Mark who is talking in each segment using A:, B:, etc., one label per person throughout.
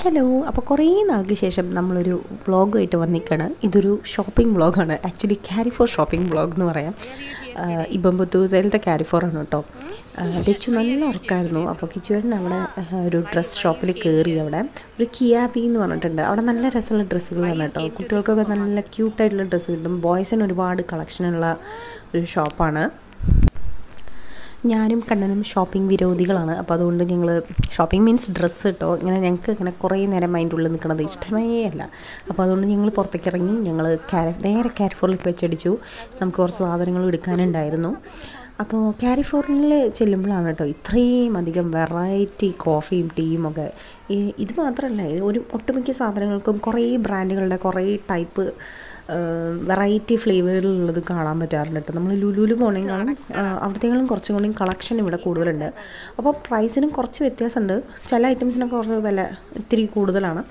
A: Hello അപ്പോൾ കുറേ നാൾക്ക് ശേഷം നമ്മളൊരു വ്ളോഗുമായിട്ട് വന്നിക്കാണ് ഇതൊരു ഷോപ്പിംഗ് വ്ളോഗാണ് actually carry for shopping vlog എന്ന് പറയാം ഇബമ്പത്തൂരിലത്തെ ക്യാരി ഫോർ ആണ് കേട്ടോ രച്ചു നല്ല ഉറക്കായിരുന്നു അപ്പോൾ കിച്ചുവേട്ടൻ അവിടെ ആ, ഒരു ഡ്രസ്സ് ഷോപ്പിൽ കയറി അവിടെ ഒരു കിയാബി എന്ന് പറഞ്ഞിട്ടുണ്ട് അവിടെ നല്ല രസമുള്ള ഡ്രസ്സുകളാണ് കേട്ടോ കുട്ടികൾക്കൊക്കെ നല്ല ക്യൂട്ടായിട്ടുള്ള ഡ്രസ്സ് കിട്ടും ബോയ്സിന് ഒരുപാട് കളക്ഷനുള്ള ഒരു ഷോപ്പാണ് ഞാനും കണ്ണനും ഷോപ്പിംഗ് വിരോധികളാണ് അപ്പോൾ അതുകൊണ്ട് ഞങ്ങൾ ഷോപ്പിംഗ് മീൻസ് ഡ്രസ്സ് കേട്ടോ ഇങ്ങനെ ഞങ്ങൾക്ക് ഇങ്ങനെ കുറേ നേരം അതിൻ്റെ ഉള്ളിൽ നിൽക്കുന്നത് ഇഷ്ടമേ അല്ല അപ്പോൾ അതുകൊണ്ട് ഞങ്ങൾ പുറത്തേക്ക് ഇറങ്ങി ഞങ്ങൾ ക്യാര നേരെ ക്യാരിഫോറിലേക്ക് വെച്ചടിച്ചു നമുക്ക് കുറച്ച് സാധനങ്ങൾ എടുക്കാനുണ്ടായിരുന്നു അപ്പോൾ ക്യാരിഫോറിനിൽ ചെല്ലുമ്പോഴാണ് കേട്ടോ ഇത്രയും അധികം വെറൈറ്റി കോഫിയും ടീയും ഒക്കെ ഈ ഇത് മാത്രമല്ല ഇത് ഒരു ഒട്ടുമിക്ക സാധനങ്ങൾക്കും കുറേ ബ്രാൻഡുകളുടെ കുറേ ടൈപ്പ് വെറൈറ്റി ഫ്ലേവറിലുള്ളത് കാണാൻ പറ്റാറുണ്ട് കേട്ടോ നമ്മൾ ലുലുവിൽ പോകണമെങ്കിലും അവിടത്തേക്കാളും കുറച്ചും കൂടി കളക്ഷൻ ഇവിടെ കൂടുതലുണ്ട് അപ്പോൾ പ്രൈസിനും കുറച്ച് വ്യത്യാസമുണ്ട് ചില ഐറ്റംസിനൊക്കെ കുറച്ച് വില ഇത്തിരി കൂടുതലാണ്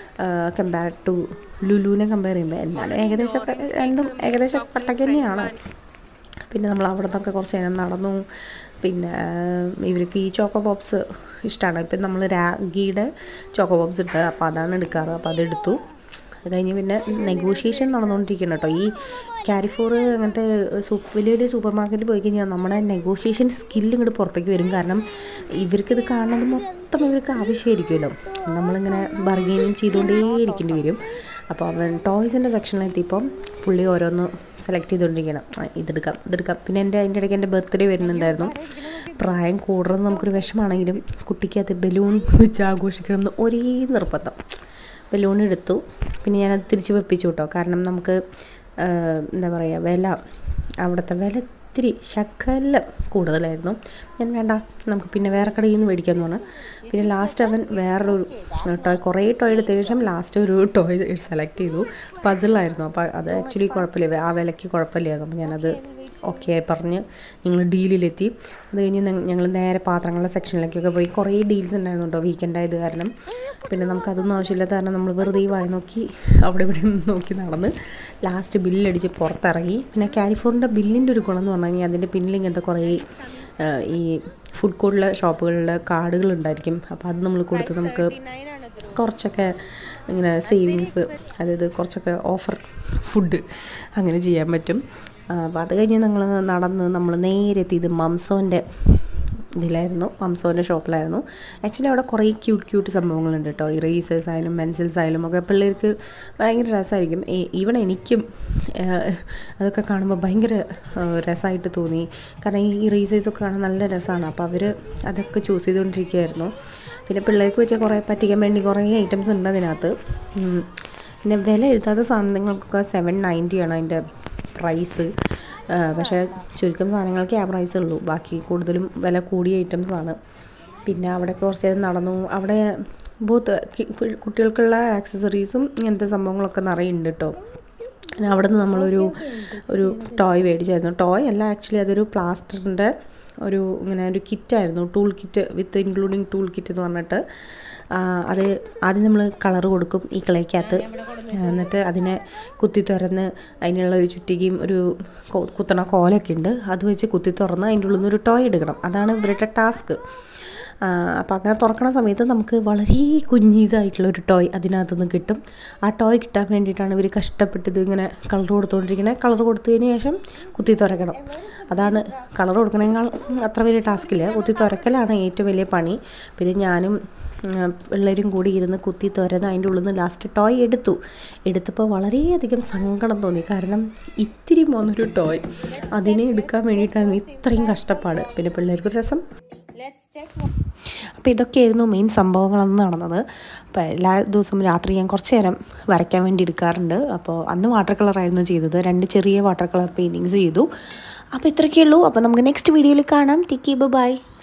A: കമ്പയർ ടു ലുലുവിനെ കമ്പയർ ചെയ്യുമ്പോൾ എന്നാലും ഏകദേശമൊക്കെ രണ്ടും ഏകദേശം കട്ടക്ക് തന്നെയാണ് പിന്നെ നമ്മൾ അവിടെ നിന്നൊക്കെ കുറച്ച് നേരം നടന്നു പിന്നെ ഇവർക്ക് ഈ ചോക്കോ പോപ്സ് ഇഷ്ടമാണ് ഇപ്പം നമ്മൾ രാഗിയുടെ ചോക്കോ പോപ്സ് ഇട്ട് അപ്പോൾ അതാണ് എടുക്കാറ് അപ്പോൾ അതെടുത്തു അത് കഴിഞ്ഞ് പിന്നെ നെഗോഷിയേഷൻ നടന്നുകൊണ്ടിരിക്കണം കേട്ടോ ഈ ക്യാരിഫോർ അങ്ങനത്തെ സൂ വലിയ വലിയ സൂപ്പർ മാർക്കറ്റിൽ പോയി കഴിഞ്ഞാൽ നമ്മുടെ നെഗോഷിയേഷൻ സ്കില്ല് ഇങ്ങോട്ട് പുറത്തേക്ക് വരും കാരണം ഇവർക്കിത് കാണുന്നത് മൊത്തം ഇവർക്ക് ആവശ്യമായിരിക്കുമല്ലോ നമ്മളിങ്ങനെ ബർഗെയിനിങ് ചെയ്തുകൊണ്ടേ ഇരിക്കേണ്ടി വരും അപ്പോൾ അവൻ ടോയ്സിൻ്റെ സെക്ഷനിലെത്തിയപ്പം പുള്ളി ഓരോന്ന് സെലക്ട് ചെയ്തുകൊണ്ടിരിക്കണം ആ, ഇതെടുക്കാം ഇതെടുക്കാം പിന്നെ എൻ്റെ അതിൻ്റെ ഇടയ്ക്ക് എൻ്റെ ബർത്ത്ഡേ വരുന്നുണ്ടായിരുന്നു പ്രായം കൂടുന്നത് നമുക്കൊരു വിഷമാണെങ്കിലും കുട്ടിക്ക് അത് ബലൂൺ വെച്ച് ആഘോഷിക്കണം എന്ന് ഒരേ നിർബന്ധം ബലൂൺ എടുത്തു പിന്നെ ഞാനത് തിരിച്ച് വെപ്പിച്ചു കേട്ടോ കാരണം നമുക്ക് ആ, എന്താ പറയുക വില അവിടുത്തെ വില ഇത്തിരി ശകലം കൂടുതലായിരുന്നു ഞാൻ വേണ്ട നമുക്ക് പിന്നെ വേറെ കടയിൽ നിന്ന് മേടിക്കാമെന്ന് പറഞ്ഞു പിന്നെ ലാസ്റ്റ് അവൻ വേറൊരു ടോയ് കുറേ ടോയ് എടുത്തതിന് ശേഷം ലാസ്റ്റ് ഒരു ടോയ് സെലക്ട് ചെയ്തു പസിലായിരുന്നു അപ്പോൾ അത് ആക്ച്വലി കുഴപ്പമില്ല ആ വിലയ്ക്ക് കുഴപ്പമില്ലായിരുന്നു അപ്പോൾ ഞാനത് ഓക്കെ ആയി പറഞ്ഞ് ഞങ്ങൾ ഡീലിലെത്തി അത് കഴിഞ്ഞ് ഞങ്ങൾ നേരെ പാത്രങ്ങളുടെ സെക്ഷനിലേക്കൊക്കെ പോയി കുറേ ഡീൽസ് ഉണ്ടായിരുന്നു കേട്ടോ വീക്കെൻഡ് ആയത് കാരണം പിന്നെ നമുക്കതൊന്നും ആവശ്യമില്ലാത്ത കാരണം നമ്മൾ വെറുതെ ഈ വായി നോക്കി അവിടെ ഇവിടെ നിന്ന് നോക്കി നടന്ന് ലാസ്റ്റ് ബില്ലടിച്ച് പുറത്തിറങ്ങി പിന്നെ കാലിഫോർണിൻ്റെ ബില്ലിൻ്റെ ഒരു ഗുണം എന്ന് പറഞ്ഞു കഴിഞ്ഞാൽ അതിൻ്റെ പിന്നിൽ ഇങ്ങനത്തെ കുറേ ആ, ഈ ഫുഡ് കോർട്ടിലെ ഷോപ്പുകളിലെ കാർഡുകൾ ഉണ്ടായിരിക്കും അപ്പോൾ അത് നമ്മൾ കൊടുത്ത് നമുക്ക് കുറച്ചൊക്കെ ഇങ്ങനെ സേവിങ്സ് അതായത് കുറച്ചൊക്കെ ഓഫർ ഫുഡ് അങ്ങനെ ചെയ്യാൻ പറ്റും ആ, അപ്പോൾ അത് കഴിഞ്ഞ് ഞങ്ങൾ നടന്ന് നമ്മൾ നേരെ എത്തിയത് മംസോൻ്റെ ഇതിലായിരുന്നു മംസോൻ്റെ ഷോപ്പിലായിരുന്നു ആക്ച്വലി അവിടെ കുറേ ക്യൂട്ട് ക്യൂട്ട് സംഭവങ്ങളുണ്ട് കേട്ടോ ഇറേസേഴ്സ് ആയാലും പെൻസിൽസ് ആയാലും ഒക്കെ പിള്ളേർക്ക് ഭയങ്കര രസമായിരിക്കും ഈവൺ എനിക്കും ആ, അതൊക്കെ കാണുമ്പോൾ ഭയങ്കര രസമായിട്ട് തോന്നി കാരണം ഈ ഇറേസേഴ്സൊക്കെ കാണാൻ നല്ല രസമാണ് അപ്പോൾ അവർ അതൊക്കെ ചൂസ് ചെയ്തുകൊണ്ടിരിക്കുകയായിരുന്നു പിന്നെ പിള്ളേർക്ക് വെച്ചാൽ കുറേ പറ്റിക്കാൻ വേണ്ടി കുറേ ഐറ്റംസ് ഉണ്ട് അതിനകത്ത് ഉം. പിന്നെ വില എഴുതാത്ത സാധനങ്ങൾക്കൊക്കെ സെവൻ നയൻറ്റിയാണ് അതിൻ്റെ പ്രൈസ് പക്ഷേ ചുരുക്കം സാധനങ്ങൾക്ക് ആ പ്രൈസ് ഉള്ളൂ ബാക്കി കൂടുതലും വില കൂടിയ ഐറ്റംസ് ആണ് പിന്നെ അവിടെ കുറച്ച് നേരം നടന്നു അവിടെ ബോത്ത് കുട്ടികൾക്കുള്ള ആക്സസറീസും ഇങ്ങനത്തെ സംഭവങ്ങളൊക്കെ നിറയെ ഉണ്ട് കേട്ടോ പിന്നെ അവിടെ നിന്ന് നമ്മളൊരു ഒരു ടോയ് മേടിച്ചായിരുന്നു ടോയ് അല്ല ആക്ച്വലി അതൊരു പ്ലാസ്റ്ററിൻ്റെ ഒരു ഇങ്ങനെ ഒരു കിറ്റായിരുന്നു tool kit with including tool kit എന്ന് പറഞ്ഞിട്ട് ആ, അത് ആദ്യം നമ്മൾ കളർ കൊടുക്കും ഈ കിളയ്ക്കകത്ത് എന്നിട്ട് അതിനെ കുത്തി തുറന്ന് അതിനുള്ള ഒരു ചുറ്റികയും ഒരു കൊ- കുത്തണ കോലൊക്കെ ഉണ്ട് അത് വെച്ച് കുത്തി തുറന്ന് അതിൻ്റെ ഉള്ളിൽ നിന്ന് ഒരു ടോയ് എടുക്കണം അതാണ് ഇവരുടെ ടാസ്ക് അപ്പോൾ അങ്ങനെ തുറക്കണ സമയത്ത് നമുക്ക് വളരെ കുഞ്ഞിതായിട്ടുള്ള ഒരു ടോയ് അതിനകത്ത് നിന്ന് കിട്ടും ആ ടോയ് കിട്ടാൻ വേണ്ടിയിട്ടാണ് ഇവർ കഷ്ടപ്പെട്ട് ഇത് ഇങ്ങനെ കളർ കൊടുത്തുകൊണ്ടിരിക്കുന്നത് കളർ കൊടുത്തതിന് ശേഷം കുത്തി തുറക്കണം അതാണ് കളർ കൊടുക്കണേക്കാൾ അത്ര വലിയ ടാസ്കില്ല കുത്തി തുറക്കലാണ് ഏറ്റവും വലിയ പണി പിന്നെ ഞാനും ഉം, പിള്ളേരും കൂടി ഇരുന്ന് കുത്തി തുറന്ന് അതിൻ്റെ ഉള്ളിൽ നിന്ന് ലാസ്റ്റ് ടോയ് എടുത്തു എടുത്തപ്പോൾ വളരെയധികം സങ്കടം തോന്നി കാരണം ഇത്തിരി പോന്നൊരു ടോയ് അതിനെ എടുക്കാൻ വേണ്ടിയിട്ടാണ് ഇത്രയും കഷ്ടപ്പാട് പിന്നെ പിള്ളേർക്ക് രസം അപ്പോൾ ഇതൊക്കെയായിരുന്നു മെയിൻ സംഭവങ്ങളന്ന് നടന്നത് അപ്പോൾ എല്ലാ ദിവസവും രാത്രി ഞാൻ കുറച്ച് നേരം വരയ്ക്കാൻ വേണ്ടി എടുക്കാറുണ്ട് അപ്പോൾ അന്ന് വാട്ടർ കളറായിരുന്നു ചെയ്തത് രണ്ട് ചെറിയ വാട്ടർ കളർ പെയിൻറ്റിങ്സ് ചെയ്തു അപ്പോൾ ഇത്രയൊക്കെ ഉള്ളൂ അപ്പോൾ നമുക്ക് നെക്സ്റ്റ് വീഡിയോയിൽ കാണാം ടിക്കി ബൈ